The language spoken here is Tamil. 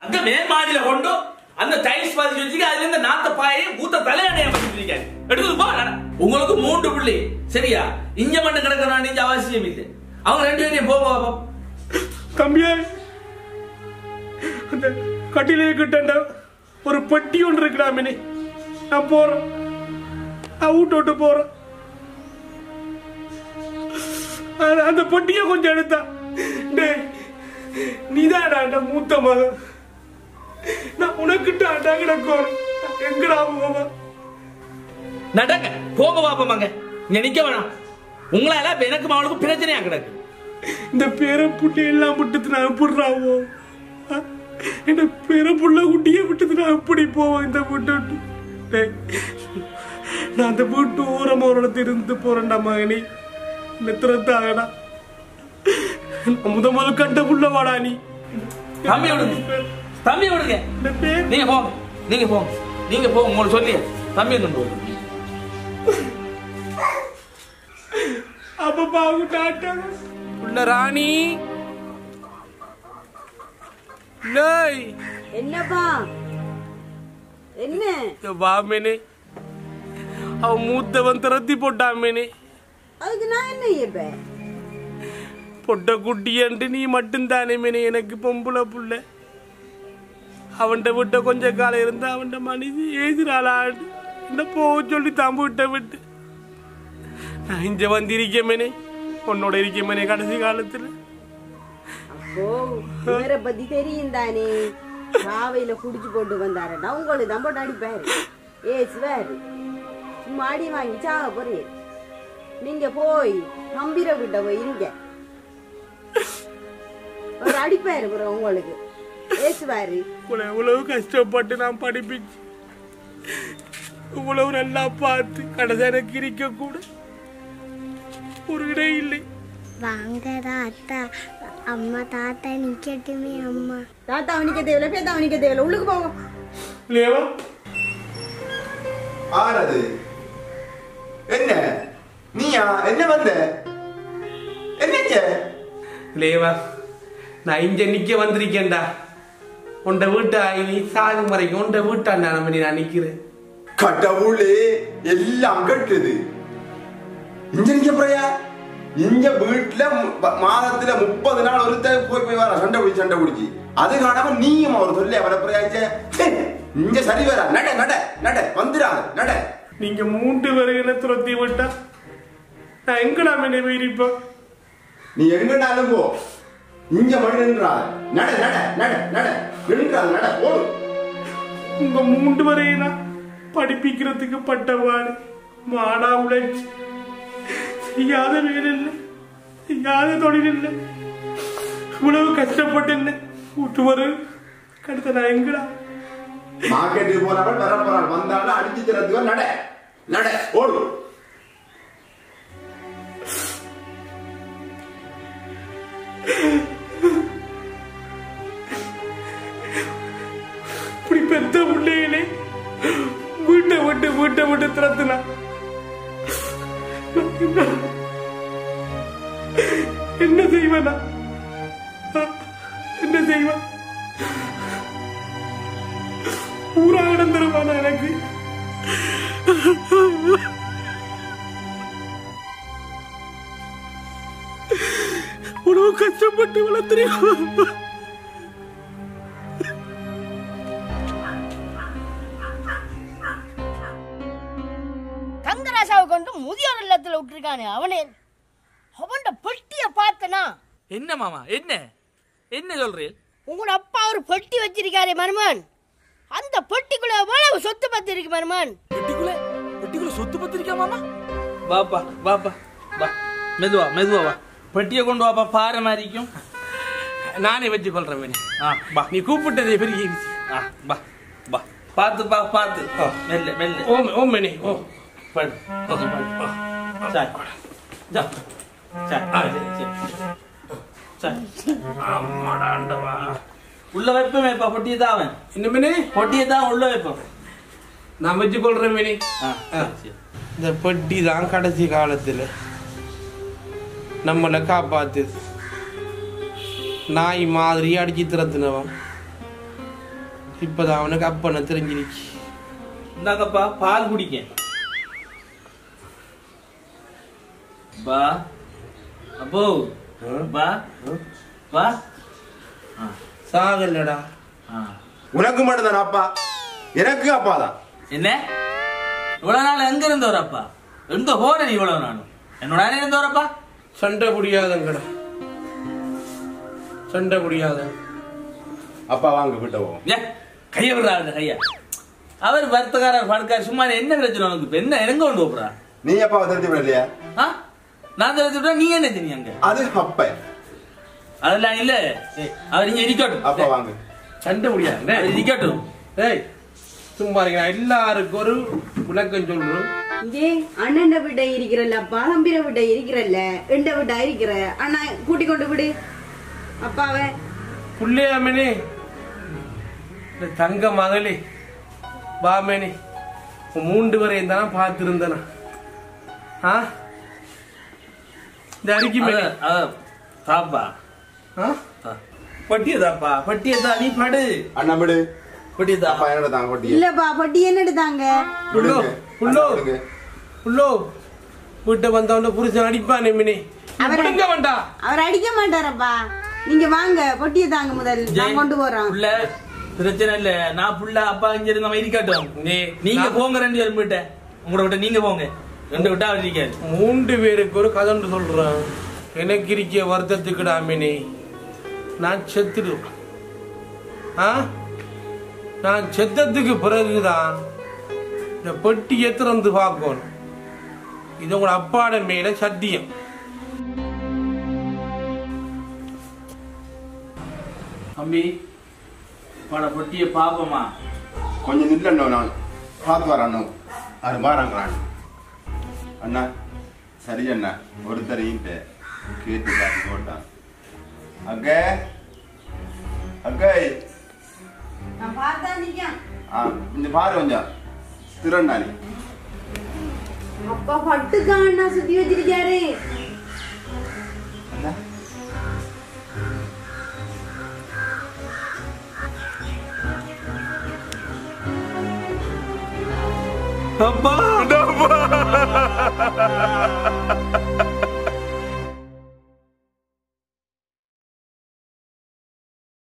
இந்த மேல்மாடியில கொண்டு அந்த டைல்ஸ் பதிச்சு வச்சுக்க அதுல இருந்து நாத்த பாயை ஊத்த தலையணைய வச்சுருக்கீங்க எடுத்து போ நட. உங்களுக்கு மூன்று புள்ளி சரியா இங்க மட்டும் கிடக்கணும் நீங்க அவசியம் இல்லை அவங்க ரெண்டு பேரையும் போக பாப்போம் தம்பியே அந்த கட்டிலே கிட்ட ஒரு பெட்டி ஒன்று இருக்கிறாமினே நான் போறேன் நான் வீட்டு விட்டு போறேன் அந்த- அந்த பொட்டியை கொஞ்சம் எடுத்தா டேய் நீதாடா அந்த மூத்த மகன் நான் உனக்கிட்ட அட்டா கிடக்கணும் எங்கடா போவேன் நடங்க போக பாப்போமாங்க இங்க நிக்க வேணாம் உங்களால இப்ப எனக்கு அவளுக்கு பிரச்சனையா கிடக்கு இந்த பேர புள்ளி எல்லாம் விட்டுட்டு நான் எப்படிறாவோ இந்த பேர புள்ள குட்டியை விட்டுட்டு நான் எப்படி போவேன் இந்த வீட்டை விட்டு டேய், நான் அந்த வீட்டு ஓரமா ஒரு இடத்துல இருந்து போறேன்டா மகனி நெத்திரத்தாகடா நான் முத முதல் கண்ட புள்ள வாடா நீ தம்பி விடுங்க தம்பி விடுங்க இந்த பேர் நீங்க போங்க நீங்க போங்க நீங்க போங்க உங்களுக்கு சொல்லி தம்பி கொண்டு போங்க அப்ப பாவு டாட்டாங்க உள்ள ராணி லேய் என்னப்பா என்ன வாமேனே அவன் மூத்தவன் திரத்தி போட்டாமேனே அதுக்கு நான் என்ன செய்யப்பேன் பொட்ட குட்டியன்ட்டு நீ மட்டும்தானே மேனே எனக்கு பொம்பளை புள்ள அவன்கிட்ட விட்ட கொஞ்ச காலம் இருந்து அவன்கிட்ட மனுஷி ஏசுறாளாடு இந்த போக சொல்லி தம்பு விட்ட விட்டு நான் இங்க வந்திருக்கேமேனே உன்னோட இருக்கேமேனே கடைசி காலத்துல அப்போ இவரை பத்தி தெரியும் தானே காவையில குடிச்சு போட்டு வந்தாருன்னா உங்களுக்கு தான் போட்டு அடிப்பாரு ஏசுவாரு சும்மா அடி வாங்கி சாக போறீங்க நீங்க போய் நம்பிர விட்ட போய் இருங்க ஒரு அடிப்பாரு bro உங்களுக்கு ஏசுவாரு உங்களை எவ்வளவு கஷ்டப்பட்டு நான் படிப்பிச்சு இவ்வளவு நல்லா பார்த்து கடைசி எனக்கு இருக்க கூட ஒரு இடம் இல்லை வாங்கடா அத்தா அம்மா தாத்தா நிக்கட்டுமே அம்மா தாத்தா அவனிக்க தேவையில்ல பேத்தா அவனிக்க தேவையில்ல உள்ளுக்கு போங்க இல்லையாவா ஆனது என்ன நீயா என்ன வந்த என்னங்க லேவா நான் இங்க நிக்க வந்திருக்கேன்டா உண்ட வீட்டா இனி சாகு முறைக்கு உண்ட வீட்டாண்டா நம்ம நான் நிக்கிறேன் கடவுளே எல்லாம் கட்டுது இங்க நிக்க போறியா இங்க வீட்டுல மு- மாதத்துல முப்பது நாள் ஒருத்த போய் போய் வர சண்டை பிடிச்சி சண்டை பிடிச்சி அது காணாம நீயும் அவர் சொல்லி வர போறியாச்சே இங்க சரி வர நட நட நட வந்துடா நட நீங்க மூன்று பேருகளை துரத்தி விட்டா நான் எங்கடா மேலே போயிருப்பேன் நீ எங்கனாலும் போ இங்க மட்டும் நின்றா நட நட நட நட நின்றா நட போடு உங்க மூன்று வரையில படிப்பிக்கிறதுக்கு பட்டவாடு மாடா உழைச்சு செய்யாத வேலை இல்லை செய்யாத தொழில் இல்லை இவ்வளவு கஷ்டப்பட்டு என்ன விட்டு வரும் கடுத்த நான் எங்கடா மார்க்கெட்டுக்கு போனவன் வர போறான் வந்தாலும் அடிச்சு தரத்துக்கு நட நட ஓடு இப்படி பெத்த பிள்ளைகளே வீட்டை விட்டு வீட்டை விட்டு திறத்துனா என்ன செய்வனா என்ன செய்வன் ஊரா கிடந்துருவானா எனக்கு உணவு கஷ்டப்பட்டு வளர்த்துறேன் தங்கராசாவை கொண்டு முதியோர் இல்லத்துல விட்டுருக்கானே அவனே அவன் பெட்டிய பார்த்தனா என்ன மாமா என்ன என்ன சொல்றீள் உங்களோட அப்பா ஒரு பெட்டி வச்சிருக்காரே மருமன் அந்த பெட்டிக்குள்ள எவ்வளவு சொத்து பத்தி இருக்கு மருமன் பெட்டிக்குள்ள பெட்டிக்குள்ள சொத்து பத்திரிக்கா மாமா வாப்பா வாப்பா வா மெதுவா மெதுவா வா பெட்டியை கொண்டு வாப்பா பாறை மாதிரிக்கும் நானே வச்சு கொள்றேன் வேணி ஆ வா நீ கூப்பிட்டதே பெரிய விஷயம். ஆ வா வா பார்த்து பா பார்த்து மெல்ல மெல்ல ஓம் ஓம் மேனே ஓம் படு கொஞ்சம் படு சாய் ஜா சாய் ஆ, சரி, சரி. சாய் உள்ள வைப்பமே இப்ப பொட்டியை தான் அவன் என்ன மேனே பொட்டியை தான் உள்ள வைப்போம் நான் வச்சு கொள்றேன் மேனே ஆ சரி, சரி. இந்த பெட்டி தான் கடைசி காலத்துல நம்மளை காப்பாத்துது நாய் மாதிரி அடிச்சு திறத்துனவன் இப்பதான் அவனுக்கு அப்பனை தெரிஞ்சிருச்சு இந்தாங்கப்பா பால் குடிக்க பா அப்போ பா பா ஆ, சாகல்லடா ஆ. உனக்கு மட்டும்தான் அப்பா எனக்கு அப்பா தான் என்ன இவ்வளவு நாள் எங்க இருந்தவரப்பா எங்க போற நீ இவ்வளவு நாளும் என்னோட அண்ணன் இருந்தவரப்பா சண்டை புரியாதங்கடா சண்டை புரியாத அப்பா வாங்க விட்ட போவோம் ஏ கைய விடுறாரு கையா அவர் வர்த்தகாரர் பணக்காரர் சும்மா என்ன பிரச்சனை உனக்கு இப்ப என்ன எங்க கொண்டு போறா நீ அப்பாவை தெரிஞ்சு விடலையா ஆ நான் தெரிஞ்சுட்டா நீ என்ன தெரியும் அங்க அது அப்ப அதெல்லாம் இல்ல ஏய், அவர் இங்க இருக்கட்டும் அப்பா வாங்க சண்டை முடியாது அவர் டேய், இருக்கட்டும் டேய் சும்மா இருங்க நான் எல்லாருக்கும் ஒரு விளக்கம் சொல்றேன் இங்கே அண்ணன் விட இருக்கிறல்லப்பா தம்பிர விட இருக்கிறல்ல எண்ட விட இருக்கிற அண்ணா கூட்டி கொண்டு விடு அப்பாவை புள்ளையாமனே இந்த தங்க மகளே பாமேனே உன் மூன்று வரையும் தான் பார்த்திருந்தனா ஆ இந்த அறிக்கை மேலே அத- அத தாப்பா ஆ பட்டியதாப்பா பட்டியதா நீ படு அண்ணா விடு பட்டியதா அப்பா என்னோட தாங்க கொட்டிய இல்லப்பா பட்டி என்ன எடுத்தாங்க புள்ளோ விடுங்க. புள்ளோ அண்ணா, விடுங்க. புள்ளோ வீட்டை வந்தவன புருஷன் அடிப்பானே மினி அவரை- பிடுங்க வேண்டாம் அவர் அடிக்க மாட்டாரப்பா நீங்க வாங்க பொட்டியை தாங்க முதல் நான் கொண்டு போறோம் புள்ள பிரச்சனை இல்ல நான் புள்ள அப்பா இங்க இருந்த மாதிரி இருக்கட்டும் நீ- நீங்க நான்- போங்க ரெண்டு பேரும் விட்ட உங்களோட விட்ட நீங்க போங்க ரெண்டு விட்டா அவர் இருக்காது மூன்று பேருக்கு ஒரு கதன்னு சொல்றேன் எனக்கு இருக்கிய வருத்தத்துக்குடா மினி நான் செத்துடுவேன் ஆ நான் செத்ததுக்கு பிறகுதான் இந்த பெட்டியை திறந்து பார்க்கணும் இது உங்களோட அப்பாட மேல சத்தியம் தம்பி பட பொட்டிய பாப்போமா கொஞ்சம் நில்லண்ணோ நான் பார்த்து வரேன் அண்ணா அது மாறாங்களான் அண்ணா சரி அண்ணா ஒருத்தரையும் கேட்டு பார்த்து போட்டான் அக்கே அக்கே நான் பார்த்தா நிக்கம் ஆ இந்த பாரு கொஞ்சம் திறண்ணா நீ அப்பா பட்டுக்கா அண்ணா சுத்தி வச்சிருக்காரு அண்ணா அப்பா